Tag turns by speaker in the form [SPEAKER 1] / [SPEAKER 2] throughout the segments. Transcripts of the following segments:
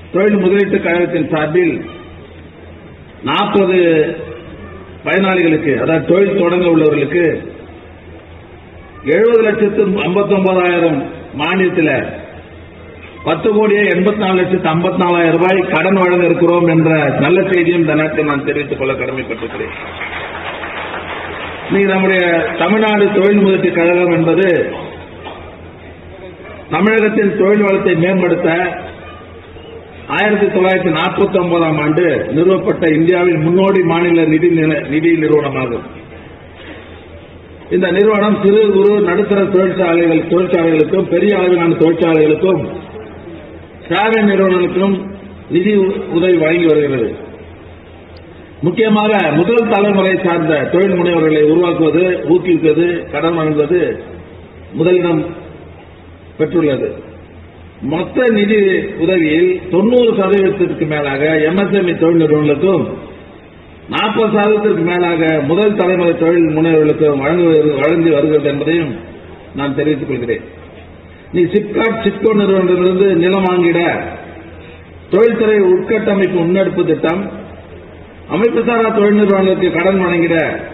[SPEAKER 1] தொழில் முதலீட்டு கழகத்தின் சார்பில் நாற்பது பயனாளிகளுக்கு அதாவது தொழில் தொடங்க உள்ளவர்களுக்கு எழுபது லட்சத்து ஐம்பத்தி ஒன்பதாயிரம் மானியத்தில் பத்து கோடியே எண்பத்தி நாலு லட்சத்து ஐம்பத்தி நாலாயிரம் ரூபாய் கடன் வழங்க இருக்கிறோம் என்ற நல்ல செய்தியும் இந்த நேரத்தில் நான் தெரிவித்துக் கொள்ள கடமைப்பட்டிருக்கிறேன் இன்னைக்கு நம்முடைய தமிழ்நாடு தொழில் முதலீட்டு கழகம் என்பது தமிழகத்தின் தொழில் வளத்தை மேம்படுத்த ஆயிரத்தி தொள்ளாயிரத்தி நாற்பத்தி ஒன்பதாம் ஆண்டு நிறுவப்பட்ட இந்தியாவின் முன்னோடி மாநில நிதி நில- நிதி நிறுவனமாகும் இந்த நிறுவனம் சிறு குறு நடுத்தர தொழிற்சாலைகள் தொழிற்சாலைகளுக்கும் பெரிய அளவிலான தொழிற்சாலைகளுக்கும் சேவை நிறுவனங்களுக்கும் நிதி உ- உதவி வழங்கி வருகிறது முக்கியமாக முதல் தலைமுறை சார்ந்த தொழில் முனைவர்களை உருவாக்குவது ஊக்குவிப்பது கடன் வழங்குவது முதலிடம் பெற்றுள்ளது மொத்த நிதி உதவியில் தொண்ணூறு சதவீதத்திற்கு மேலாக எம்எஸ்எம்இ தொழில் நிறுவனங்களுக்கும் நாற்பது சதவீதத்திற்கு மேலாக முதல் தலைமுறை தொழில் முனைவர்களுக்கும் வழங்கு- வழங்கி வருகிறது என்பதையும் நான் தெரிவித்துக் கொள்கிறேன் நீ சிப்காட் சிப்கோ நிறுவனத்திலிருந்து நிலம் வாங்கிட தொழில்துறை உட்கட்டமைப்பு முன்னெடுப்பு திட்டம் அமைப்புசாரா தொழில் நிறுவனங்களுக்கு கடன் வழங்கிட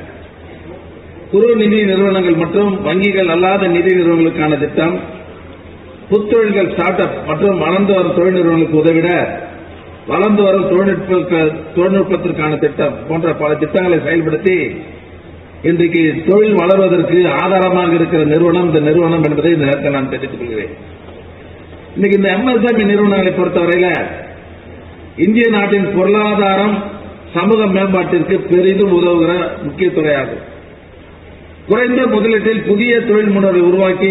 [SPEAKER 1] குறு நிதி நிறுவனங்கள் மற்றும் வங்கிகள் அல்லாத நிதி நிறுவனங்களுக்கான திட்டம் புத்தொழில்கள் ஸ்டார்ட் அப் மற்றும் வளர்ந்து வரும் தொழில் நிறுவனங்களுக்கு உதவிட வளர்ந்து வரும் தொழில்நுட்ப தொழில்நுட்பத்திற்கான திட்டம் போன்ற பல திட்டங்களை செயல்படுத்தி இன்றைக்கு தொழில் வளர்வதற்கு ஆதாரமாக இருக்கிற நிறுவனம் இந்த நிறுவனம் என்பதை இந்த நேரத்தில் நான் தெரிவித்துக் கொள்கிறேன் இன்னைக்கு இந்த எம்எஸ்எம்இ நிறுவனங்களை பொறுத்தவரையில இந்திய நாட்டின் பொருளாதாரம் சமூக மேம்பாட்டிற்கு பெரிதும் உதவுகிற முக்கிய துறையாகும் குறைந்த முதலீட்டில் புதிய தொழில் முனைவை உருவாக்கி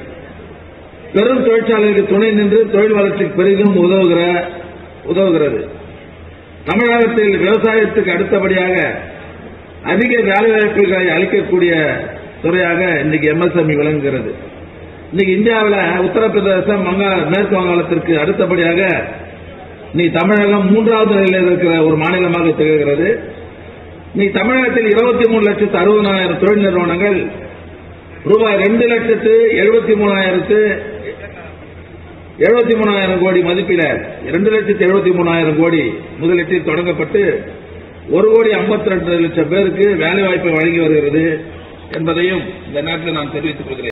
[SPEAKER 1] பெரும் தொழிற்சாலைகளுக்கு துணை நின்று தொழில் வளர்ச்சிக்கு பெரிதும் உதவுகிற உதவுகிறது தமிழகத்தில் விவசாயத்துக்கு அடுத்தபடியாக அதிக வேலைவாய்ப்புகளை அளிக்கக்கூடிய துறையாக இன்னைக்கு எம்எஸ்எம்இ விளங்குகிறது இன்னைக்கு இந்தியாவில் உத்தரப்பிரதேசம் வங்கா மேற்கு வங்காளத்திற்கு அடுத்தபடியாக நீ தமிழகம் மூன்றாவது நிலையில் இருக்கிற ஒரு மாநிலமாக திகழ்கிறது நீ தமிழகத்தில் இருபத்தி மூணு லட்சத்து அறுபதாயிரம் தொழில் நிறுவனங்கள் ரூபாய் ரெண்டு லட்சத்து எழுபத்தி மூணாயிரத்து எழுபத்தி மூணாயிரம் கோடி மதிப்பில இரண்டு லட்சத்து எழுபத்தி மூணாயிரம் கோடி முதலீட்டில் தொடங்கப்பட்டு ஒரு கோடி ஐம்பத்தி ரெண்டு லட்சம் பேருக்கு வேலைவாய்ப்பை வழங்கி வருகிறது என்பதையும் இந்த நேரத்தில் நான் தெரிவித்துக் கொள்கிறேன்